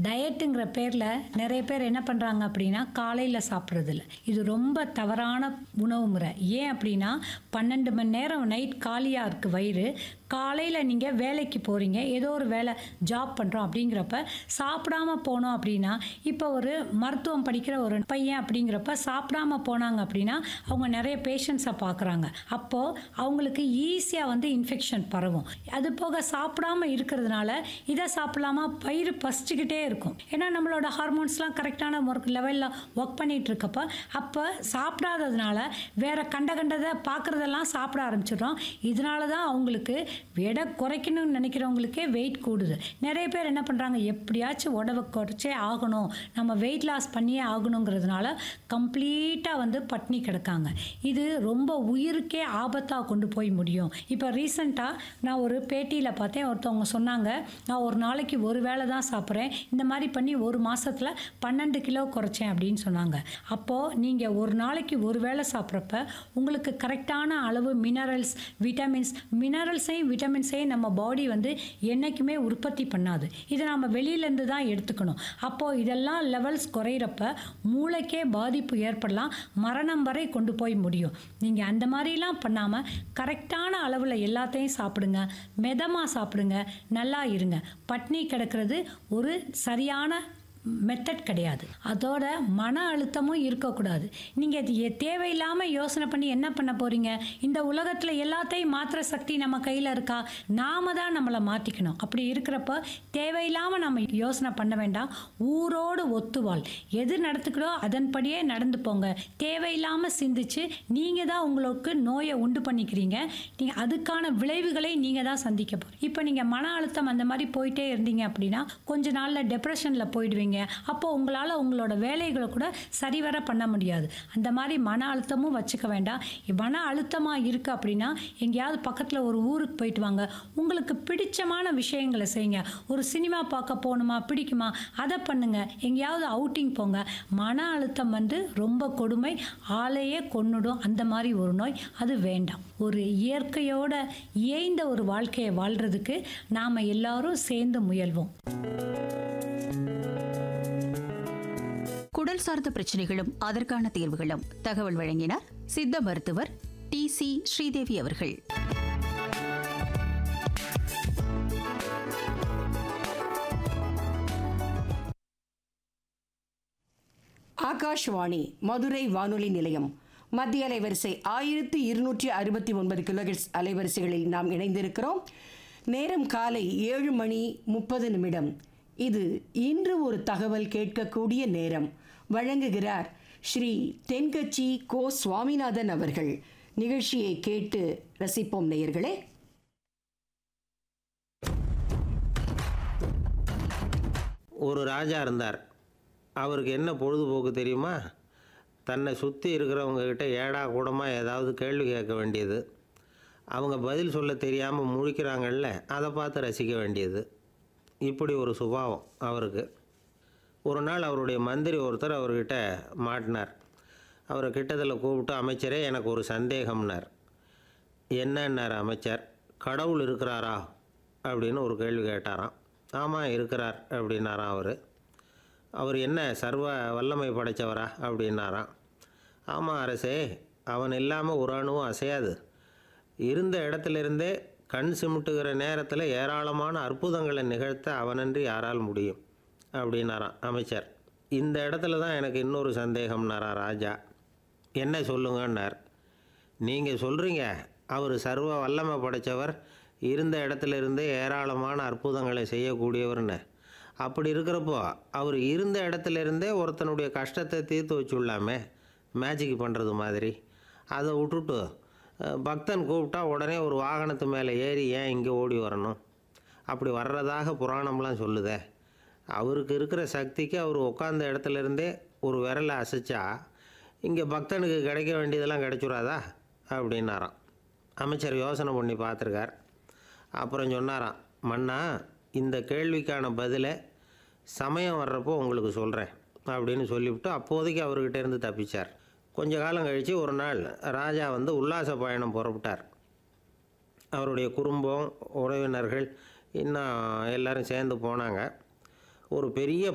டயட்டுங்கிற பேரில் நிறைய பேர் என்ன பண்ணுறாங்க அப்படின்னா காலையில் சாப்பிட்றதில்ல இது ரொம்ப தவறான உணவு முறை ஏன் அப்படின்னா பன்னெண்டு மணி நேரம் நைட் காலியாக இருக்குது வயிறு காலையில் நீங்கள் வேலைக்கு போகிறீங்க ஏதோ ஒரு வேலை ஜாப் பண்ணுறோம் அப்படிங்கிறப்ப சாப்பிடாம போனோம் அப்படின்னா இப்போ ஒரு மருத்துவம் படிக்கிற ஒரு பையன் அப்படிங்கிறப்ப சாப்பிடாம போனாங்க அப்படின்னா அவங்க நிறைய பேஷண்ட்ஸை பார்க்குறாங்க அப்போது அவங்களுக்கு ஈஸியாக வந்து இன்ஃபெக்ஷன் பரவும் அது போக சாப்பிடாம இருக்கிறதுனால இதை சாப்பிடலாமா வயிறு பசிச்சுக்கிட்டே இருக்கும் ஏன்னா நம்மளோட ஹார்மோன்ஸ்லாம் கரெக்டான ஒர்க் லெவலில் ஒர்க் பண்ணிட்டு இருக்கப்ப அப்போ சாப்பிடாததுனால வேற கண்ட கண்டதை பார்க்குறதெல்லாம் சாப்பிட ஆரம்பிச்சிடுறோம் இதனால தான் அவங்களுக்கு எடை குறைக்கணும்னு நினைக்கிறவங்களுக்கே வெயிட் கூடுது நிறைய பேர் என்ன பண்ணுறாங்க எப்படியாச்சும் உடவை குறைச்சே ஆகணும் நம்ம வெயிட் லாஸ் பண்ணியே ஆகணுங்கிறதுனால கம்ப்ளீட்டாக வந்து பட்னி கிடக்காங்க இது ரொம்ப உயிருக்கே ஆபத்தாக கொண்டு போய் முடியும் இப்போ ரீசண்டாக நான் ஒரு பேட்டியில் பார்த்தேன் ஒருத்தவங்க சொன்னாங்க நான் ஒரு நாளைக்கு ஒரு வேளை தான் சாப்பிட்றேன் இந்த மாதிரி பண்ணி ஒரு மாசத்துல பன்னெண்டு கிலோ குறைச்சேன் அப்படின்னு சொன்னாங்க அப்போது நீங்கள் ஒரு நாளைக்கு ஒரு வேளை சாப்பிட்றப்ப உங்களுக்கு கரெக்டான அளவு மினரல்ஸ் விட்டமின்ஸ் மினரல்ஸையும் விட்டமின்ஸையும் நம்ம பாடி வந்து என்றைக்குமே உற்பத்தி பண்ணாது இதை நம்ம வெளியிலேருந்து தான் எடுத்துக்கணும் அப்போது இதெல்லாம் லெவல்ஸ் குறையிறப்ப மூளைக்கே பாதிப்பு ஏற்படலாம் மரணம் வரை கொண்டு போய் முடியும் நீங்கள் அந்த மாதிரிலாம் பண்ணாமல் கரெக்டான அளவில் எல்லாத்தையும் சாப்பிடுங்க மிதமாக சாப்பிடுங்க நல்லா இருங்க பட்னி கிடக்கிறது ஒரு சரியான மெத்தட் கிடையாது அதோட மன அழுத்தமும் இருக்கக்கூடாது நீங்கள் இது எ- தேவையில்லாமல் யோசனை பண்ணி என்ன பண்ண போகிறீங்க இந்த உலகத்தில் எல்லாத்தையும் மாற்றுற சக்தி நம்ம கையில் இருக்கா நாம தான் நம்மளை மாற்றிக்கணும் அப்படி இருக்கிறப்ப தேவையில்லாமல் நம்ம யோசனை பண்ண வேண்டாம் ஊரோடு ஒத்துவாள் எது நடத்துக்கிறோ அதன்படியே நடந்து போங்க தேவையில்லாமல் சிந்திச்சு நீங்கள் தான் உங்களுக்கு நோயை உண்டு பண்ணிக்கிறீங்க நீங்கள் அதுக்கான விளைவுகளை நீங்கள் தான் சந்திக்க போகிறீங்க இப்போ நீங்கள் மன அழுத்தம் அந்த மாதிரி போயிட்டே இருந்தீங்க அப்படின்னா கொஞ்ச நாளில் டெப்ரெஷனில் போயிடுவீங்க அப்போ உங்களால் உங்களோட வேலைகளை கூட சரிவர பண்ண முடியாது அந்த மாதிரி மன அழுத்தமும் வச்சுக்க வேண்டாம் மன அழுத்தமாக இருக்குது அப்படின்னா எங்கேயாவது பக்கத்தில் ஒரு ஊருக்கு போயிட்டு வாங்க உங்களுக்கு பிடிச்சமான விஷயங்களை செய்யுங்க ஒரு சினிமா பார்க்க போகணுமா பிடிக்குமா அதை பண்ணுங்க எங்கேயாவது அவுட்டிங் போங்க மன அழுத்தம் வந்து ரொம்ப கொடுமை ஆளையே கொன்னுடும் அந்த மாதிரி ஒரு நோய் அது வேண்டாம் ஒரு இயற்கையோட இயைந்த ஒரு வாழ்க்கையை வாழ்றதுக்கு நாம் எல்லாரும் சேர்ந்து முயல்வோம் குடல் சார்ந்த பிரச்சனைகளும் அதற்கான தீர்வுகளும் தகவல் வழங்கினார் சித்த மருத்துவர் டி சி ஸ்ரீதேவி அவர்கள் ஆகாஷ்வாணி மதுரை வானொலி நிலையம் மத்திய அலைவரிசை ஆயிரத்தி இருநூற்றி அறுபத்தி ஒன்பது கிலோஹெர்ட்ஸ் அலைவரிசைகளில் நாம் இணைந்திருக்கிறோம் நேரம் காலை ஏழு மணி முப்பது நிமிடம் இது இன்று ஒரு தகவல் கேட்கக்கூடிய நேரம் வழங்குகிறார் ஸ்ரீ தென்கட்சி கோ சுவாமிநாதன் அவர்கள் நிகழ்ச்சியை கேட்டு ரசிப்போம் நேயர்களே ஒரு ராஜா இருந்தார் அவருக்கு என்ன பொழுதுபோக்கு தெரியுமா தன்னை சுற்றி இருக்கிறவங்க கிட்ட ஏடா கூடமாக ஏதாவது கேள்வி கேட்க வேண்டியது அவங்க பதில் சொல்ல தெரியாமல் முழிக்கிறாங்கல்ல அதை பார்த்து ரசிக்க வேண்டியது இப்படி ஒரு சுபாவம் அவருக்கு ஒரு நாள் அவருடைய மந்திரி ஒருத்தர் அவர்கிட்ட மாட்டினார் அவரை கிட்டத்தில் கூப்பிட்டு அமைச்சரே எனக்கு ஒரு சந்தேகம்னார் என்னன்னார் அமைச்சர் கடவுள் இருக்கிறாரா அப்படின்னு ஒரு கேள்வி கேட்டாராம் ஆமாம் இருக்கிறார் அப்படின்னாராம் அவர் அவர் என்ன சர்வ வல்லமை படைத்தவரா அப்படின்னாராம் ஆமாம் அரசே அவன் இல்லாமல் ஒரு அணுவும் அசையாது இருந்த இடத்துலேருந்தே கண் சிமிட்டுகிற நேரத்தில் ஏராளமான அற்புதங்களை நிகழ்த்த அவனன்றி யாரால் முடியும் அப்படின்னாராம் அமைச்சர் இந்த இடத்துல தான் எனக்கு இன்னொரு சந்தேகம்னாரா ராஜா என்ன சொல்லுங்கன்னார் நீங்கள் சொல்கிறீங்க அவர் சர்வ வல்லமை படைத்தவர் இருந்த இடத்துல இருந்தே ஏராளமான அற்புதங்களை செய்யக்கூடியவர்னு அப்படி இருக்கிறப்போ அவர் இருந்த இடத்துல இருந்தே ஒருத்தனுடைய கஷ்டத்தை தீர்த்து வச்சுள்ளாமே மேஜிக் பண்ணுறது மாதிரி அதை விட்டுட்டு அஹ், பக்தன் கூப்பிட்டா உடனே ஒரு வாகனத்து மேலே ஏறி ஏன் இங்கே ஓடி வரணும் அப்படி வர்றதாக புராணம்லாம் சொல்லுதே அவருக்கு இருக்கிற சக்திக்கு அவர் உட்காந்த இடத்துல இருந்தே ஒரு விரலை அசைச்சா இங்கே பக்தனுக்கு கிடைக்க வேண்டியதெல்லாம் கிடைச்சுடாதா அப்படின்னாராம் அமைச்சர் யோசனை பண்ணி பார்த்துருக்கார் அப்புறம் சொன்னாராம் மன்னா இந்த கேள்விக்கான பதிலை சமயம் வர்றப்போ உங்களுக்கு சொல்கிறேன் அப்படின்னு சொல்லிவிட்டு அப்போதைக்கு அவர்கிட்ட இருந்து தப்பிச்சார் கொஞ்ச காலம் கழித்து ஒரு நாள் ராஜா வந்து உல்லாச பயணம் புறப்பட்டார் அவருடைய குடும்பம் உறவினர்கள் இன்னும் எல்லாரும் சேர்ந்து போனாங்க ஒரு பெரிய